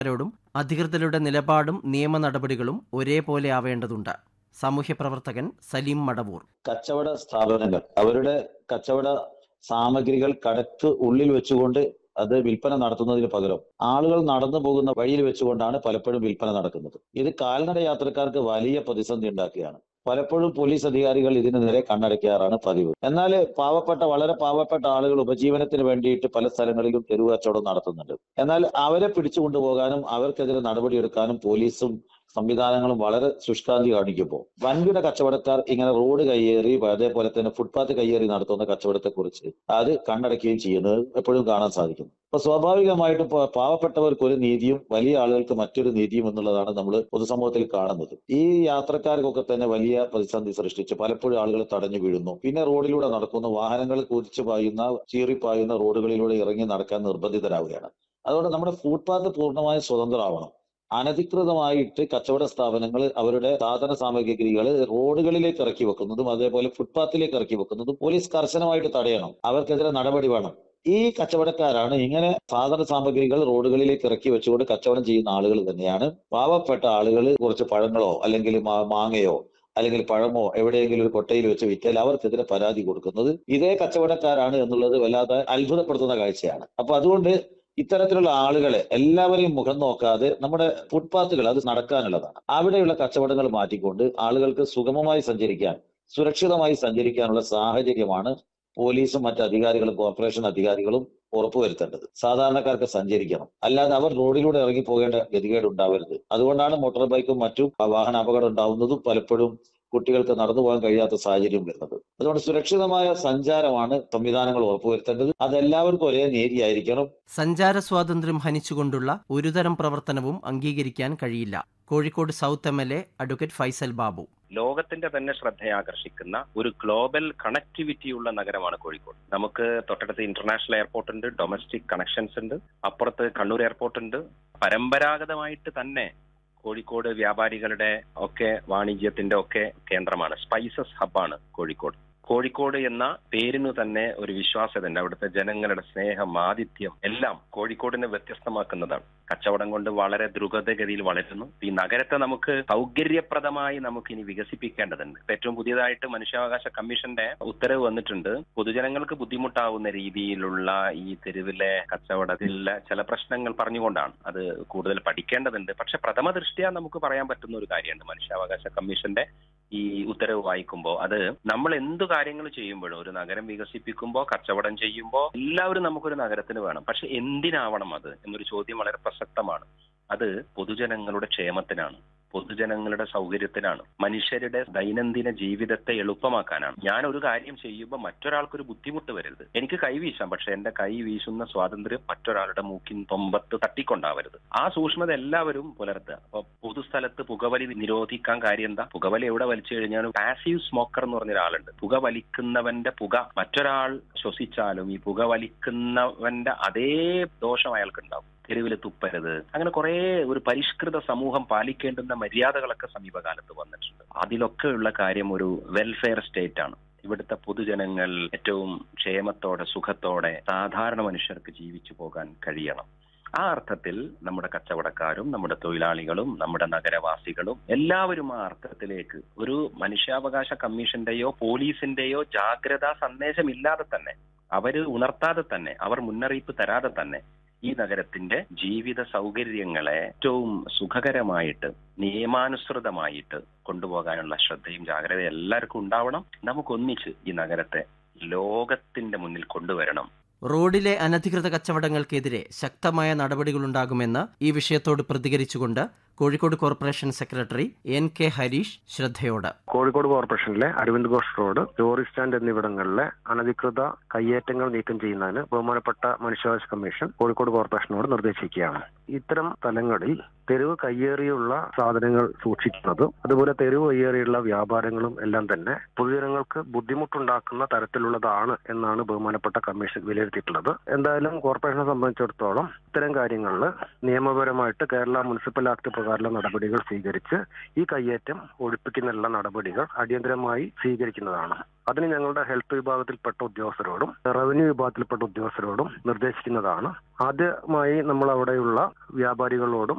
രോടും അധികൃതരുടെ നിലപാടും നിയമ നടപടികളും ഒരേപോലെ ആവേണ്ടതുണ്ട് സാമൂഹ്യ പ്രവർത്തകൻ സലീം മടവൂർ കച്ചവട സ്ഥാപനങ്ങൾ അവരുടെ കച്ചവട സാമഗ്രികൾ കടക്ക് ഉള്ളിൽ വെച്ചുകൊണ്ട് അത് വിൽപ്പന നടത്തുന്നതിന് പകരം ആളുകൾ നടന്നു പോകുന്ന വഴിയിൽ വെച്ചുകൊണ്ടാണ് പലപ്പോഴും വിൽപ്പന നടക്കുന്നത് ഇത് കാൽനട യാത്രക്കാർക്ക് വലിയ പ്രതിസന്ധി ഉണ്ടാക്കുകയാണ് പലപ്പോഴും പോലീസ് അധികാരികൾ ഇതിന് നേരെ കണ്ണടയ്ക്കാറാണ് പതിവ് എന്നാൽ പാവപ്പെട്ട വളരെ പാവപ്പെട്ട ആളുകൾ ഉപജീവനത്തിന് വേണ്ടിയിട്ട് പല സ്ഥലങ്ങളിലും തെരുവ് കച്ചവടം നടത്തുന്നുണ്ട് എന്നാൽ അവരെ പിടിച്ചു കൊണ്ടുപോകാനും അവർക്കെതിരെ നടപടിയെടുക്കാനും പോലീസും സംവിധാനങ്ങളും വളരെ ശുഷ്കാന്തി കാണിക്കുമ്പോൾ വൻകിട കച്ചവടക്കാർ ഇങ്ങനെ റോഡ് കയ്യേറി അതേപോലെ തന്നെ ഫുട്പാത്ത് കയ്യേറി നടത്തുന്ന കച്ചവടത്തെ കുറിച്ച് അത് കണ്ണടക്കുകയും ചെയ്യുന്നത് എപ്പോഴും കാണാൻ സാധിക്കുന്നു അപ്പൊ സ്വാഭാവികമായിട്ടും പ- പാവപ്പെട്ടവർക്ക് ഒരു നീതിയും വലിയ ആളുകൾക്ക് മറ്റൊരു നീതിയും എന്നുള്ളതാണ് നമ്മൾ പൊതുസമൂഹത്തിൽ കാണുന്നത് ഈ യാത്രക്കാർക്കൊക്കെ തന്നെ വലിയ പ്രതിസന്ധി സൃഷ്ടിച്ച് പലപ്പോഴും ആളുകൾ തടഞ്ഞു വീഴുന്നു പിന്നെ റോഡിലൂടെ നടക്കുന്ന വാഹനങ്ങൾ കുതിച്ചു പായുന്ന ചീറിപ്പായുന്ന റോഡുകളിലൂടെ ഇറങ്ങി നടക്കാൻ നിർബന്ധിതരാവുകയാണ് അതുകൊണ്ട് നമ്മുടെ ഫുട്പാത്ത് പൂർണ്ണമായും സ്വതന്ത്രമാവണം അനധികൃതമായിട്ട് കച്ചവട സ്ഥാപനങ്ങൾ അവരുടെ സാധന സാമഗ്രികൾ റോഡുകളിലേക്ക് ഇറക്കി വെക്കുന്നതും അതേപോലെ ഫുട്പാത്തിലേക്ക് ഇറക്കി വെക്കുന്നതും പോലീസ് കർശനമായിട്ട് തടയണം അവർക്കെതിരെ നടപടി വേണം ഈ കച്ചവടക്കാരാണ് ഇങ്ങനെ സാധന സാമഗ്രികൾ റോഡുകളിലേക്ക് ഇറക്കി വെച്ചുകൊണ്ട് കച്ചവടം ചെയ്യുന്ന ആളുകൾ തന്നെയാണ് പാവപ്പെട്ട ആളുകൾ കുറച്ച് പഴങ്ങളോ അല്ലെങ്കിൽ മാ- മാങ്ങയോ അല്ലെങ്കിൽ പഴമോ എവിടെയെങ്കിലും ഒരു കൊട്ടയിൽ വെച്ച് വിറ്റാൽ അവർക്കെതിരെ പരാതി കൊടുക്കുന്നത് ഇതേ കച്ചവടക്കാരാണ് എന്നുള്ളത് വല്ലാതെ അത്ഭുതപ്പെടുത്തുന്ന കാഴ്ചയാണ് അപ്പൊ അതുകൊണ്ട് ഇത്തരത്തിലുള്ള ആളുകളെ എല്ലാവരെയും മുഖം നോക്കാതെ നമ്മുടെ ഫുട്പാത്തുകൾ അത് നടക്കാനുള്ളതാണ് അവിടെയുള്ള കച്ചവടങ്ങൾ മാറ്റിക്കൊണ്ട് ആളുകൾക്ക് സുഗമമായി സഞ്ചരിക്കാൻ സുരക്ഷിതമായി സഞ്ചരിക്കാനുള്ള സാഹചര്യമാണ് പോലീസും മറ്റ് അധികാരികളും കോർപ്പറേഷൻ അധികാരികളും ഉറപ്പുവരുത്തേണ്ടത് സാധാരണക്കാർക്ക് സഞ്ചരിക്കണം അല്ലാതെ അവർ റോഡിലൂടെ ഇറങ്ങി പോകേണ്ട ഗതികേട് ഉണ്ടാവരുത് അതുകൊണ്ടാണ് മോട്ടോർ ബൈക്കും മറ്റും വാഹന അപകടം ഉണ്ടാവുന്നതും പലപ്പോഴും കുട്ടികൾക്ക് നടന്നു പോകാൻ കഴിയാത്ത സാഹചര്യം വരുന്നത് അതുകൊണ്ട് സുരക്ഷിതമായ സഞ്ചാരമാണ് സംവിധാനങ്ങൾ ഉറപ്പുവരുത്തേണ്ടത് അതെല്ലാവർക്കും ഒരേ നീതിയായിരിക്കണം സഞ്ചാര സ്വാതന്ത്ര്യം ഹനിച്ചുകൊണ്ടുള്ള ഒരുതരം പ്രവർത്തനവും അംഗീകരിക്കാൻ കഴിയില്ല Kozhikode south M L A advocate Faisal Babu ലോകത്തിന്റെ തന്നെ ശ്രദ്ധയാകർഷിക്കുന്ന ഒരു ഗ്ലോബൽ കണക്ടിവിറ്റി ഉള്ള നഗരമാണ് കോഴിക്കോട് നമുക്ക് തൊട്ടടുത്ത് ഇന്റർനാഷണൽ എയർപോർട്ട് ഉണ്ട് ഡൊമസ്റ്റിക് കണക്ഷൻസ് ഉണ്ട് അപ്പുറത്ത് കണ്ണൂർ എയർപോർട്ട് ഉണ്ട് പരമ്പരാഗതമായിട്ട് തന്നെ കോഴിക്കോട് വ്യാപാരികളുടെ ഒക്കെ വാണിജ്യത്തിന്റെ ഒക്കെ കേന്ദ്രമാണ് സ്പൈസസ് ഹബ്ബാണ് കോഴിക്കോട് കോഴിക്കോട് എന്ന പേരിന് തന്നെ ഒരു വിശ്വാസ്യത ഉണ്ട് അവിടുത്തെ ജനങ്ങളുടെ സ്നേഹം ആതിഥ്യം എല്ലാം കോഴിക്കോടിനെ വ്യത്യസ്തമാക്കുന്നതാണ് കച്ചവടം കൊണ്ട് വളരെ ദ്രുതഗതിയിൽ വളരുന്നു ഈ നഗരത്തെ നമുക്ക് സൗകര്യപ്രദമായി നമുക്ക് ഇനി വികസിപ്പിക്കേണ്ടതുണ്ട് ഇപ്പൊ ഏറ്റവും പുതിയതായിട്ട് മനുഷ്യാവകാശ കമ്മീഷന്റെ ഉത്തരവ് വന്നിട്ടുണ്ട് പൊതുജനങ്ങൾക്ക് ബുദ്ധിമുട്ടാവുന്ന രീതിയിലുള്ള ഈ തെരുവിലെ കച്ചവടത്തിലെ ചില പ്രശ്നങ്ങൾ പറഞ്ഞുകൊണ്ടാണ് അത് കൂടുതൽ പഠിക്കേണ്ടതുണ്ട് പക്ഷെ പ്രഥമ ദൃഷ്ടിയ നമുക്ക് പറയാൻ പറ്റുന്ന ഒരു കാര്യമുണ്ട് മനുഷ്യാവകാശ കമ്മീഷന്റെ ഈ ഉത്തരവ് വായിക്കുമ്പോൾ അത് നമ്മൾ എന്തു കാര്യങ്ങൾ ചെയ്യുമ്പോഴും ഒരു നഗരം വികസിപ്പിക്കുമ്പോൾ കച്ചവടം ചെയ്യുമ്പോൾ എല്ലാവരും നമുക്കൊരു നഗരത്തിന് വേണം പക്ഷെ എന്തിനാവണം അത് എന്നൊരു ചോദ്യം വളരെ പ്രസക്തമാണ് അത് പൊതുജനങ്ങളുടെ ക്ഷേമത്തിനാണ് പൊതുജനങ്ങളുടെ സൗകര്യത്തിനാണ് മനുഷ്യരുടെ ദൈനംദിന ജീവിതത്തെ എളുപ്പമാക്കാനാണ് ഞാൻ ഒരു കാര്യം ചെയ്യുമ്പോൾ മറ്റൊരാൾക്കൊരു ബുദ്ധിമുട്ട് വരരുത് എനിക്ക് കൈ വീശാം പക്ഷെ എന്റെ കൈ വീശുന്ന സ്വാതന്ത്ര്യം മറ്റൊരാളുടെ മൂക്കിൻ തൊമ്പത്ത് തട്ടിക്കൊണ്ടാവരുത് ആ സൂക്ഷ്മത എല്ലാവരും പുലർത്തുക അപ്പൊ പൊതുസ്ഥലത്ത് പുകവലി നിരോധിക്കാൻ കാര്യം എന്താ പുകവലി എവിടെ വലിച്ചു കഴിഞ്ഞാലും പാസീവ് സ്മോക്കർ എന്ന് പറഞ്ഞ ഒരാളുണ്ട് പുക വലിക്കുന്നവന്റെ പുക മറ്റൊരാൾ ശ്വസിച്ചാലും ഈ പുക വലിക്കുന്നവന്റെ അതേ ദോഷം അയാൾക്ക് ഉണ്ടാവും തെരുവിൽ തുപ്പരുത് അങ്ങനെ കുറെ ഒരു പരിഷ്കൃത സമൂഹം പാലിക്കേണ്ടുന്ന മര്യാദകളൊക്കെ സമീപകാലത്ത് വന്നിട്ടുണ്ട് അതിലൊക്കെയുള്ള കാര്യം ഒരു വെൽഫെയർ സ്റ്റേറ്റ് ആണ് ഇവിടുത്തെ പൊതുജനങ്ങൾ ഏറ്റവും ക്ഷേമത്തോടെ സുഖത്തോടെ സാധാരണ മനുഷ്യർക്ക് ജീവിച്ചു പോകാൻ കഴിയണം ആ അർത്ഥത്തിൽ നമ്മുടെ കച്ചവടക്കാരും നമ്മുടെ തൊഴിലാളികളും നമ്മുടെ നഗരവാസികളും എല്ലാവരും ആ അർത്ഥത്തിലേക്ക് ഒരു മനുഷ്യാവകാശ കമ്മീഷന്റെയോ പോലീസിന്റെയോ ജാഗ്രതാ സന്ദേശമില്ലാതെ തന്നെ അവര് ഉണർത്താതെ തന്നെ അവർ മുന്നറിയിപ്പ് തരാതെ തന്നെ ഈ നഗരത്തിന്റെ ജീവിത സൗകര്യങ്ങളെ ഏറ്റവും സുഖകരമായിട്ട് നിയമാനുസൃതമായിട്ട് കൊണ്ടുപോകാനുള്ള ശ്രദ്ധയും ജാഗ്രതയും എല്ലാവർക്കും ഉണ്ടാവണം നമുക്കൊന്നിച്ച് ഈ നഗരത്തെ ലോകത്തിന്റെ മുന്നിൽ കൊണ്ടുവരണം റോഡിലെ അനധികൃത കച്ചവടങ്ങൾക്കെതിരെ ശക്തമായ നടപടികളുണ്ടാകുമെന്ന് ഈ വിഷയത്തോട് പ്രതികരിച്ചുകൊണ്ട് Kozhikode corporation secretary N K Harish ശ്രദ്ധയോട് കോഴിക്കോട് കോർപ്പറേഷനിലെ Aravind Ghosh road lorry stand എന്നിവിടങ്ങളിലെ അനധികൃത കയ്യേറ്റങ്ങൾ നീക്കം ചെയ്യുന്നതിന് ബഹുമാനപ്പെട്ട മനുഷ്യാവകാശ കമ്മീഷൻ കോഴിക്കോട് കോർപ്പറേഷനോട് നിർദ്ദേശിക്കുകയാണ് ഇത്തരം സ്ഥലങ്ങളിൽ തെരുവ് കയ്യേറിയുള്ള സാധനങ്ങൾ സൂക്ഷിക്കുന്നതും അതുപോലെ തെരുവ് കയ്യേറിയുള്ള വ്യാപാരങ്ങളും എല്ലാം തന്നെ പൊതുജനങ്ങൾക്ക് ബുദ്ധിമുട്ടുണ്ടാക്കുന്ന തരത്തിലുള്ളതാണ് എന്നാണ് ബഹുമാനപ്പെട്ട കമ്മീഷൻ വിലയിരുത്തിയിട്ടുള്ളത് എന്തായാലും കോർപ്പറേഷനെ സംബന്ധിച്ചിടത്തോളം ഇത്തരം കാര്യങ്ങളിൽ നിയമപരമായിട്ട് കേരള മുനിസിപ്പൽ ആക്ട് പ്രകാരമുള്ള നടപടികൾ സ്വീകരിച്ച് ഈ കയ്യേറ്റം ഒഴിപ്പിക്കുന്നതിനുള്ള നടപടികൾ അടിയന്തരമായി സ്വീകരിക്കുന്നതാണ് അതിന് ഞങ്ങളുടെ ഹെൽത്ത് വിഭാഗത്തിൽപ്പെട്ട ഉദ്യോഗസ്ഥരോടും റവന്യൂ വിഭാഗത്തിൽപ്പെട്ട ഉദ്യോഗസ്ഥരോടും നിർദ്ദേശിക്കുന്നതാണ് ആദ്യമായി നമ്മൾ അവിടെയുള്ള വ്യാപാരികളോടും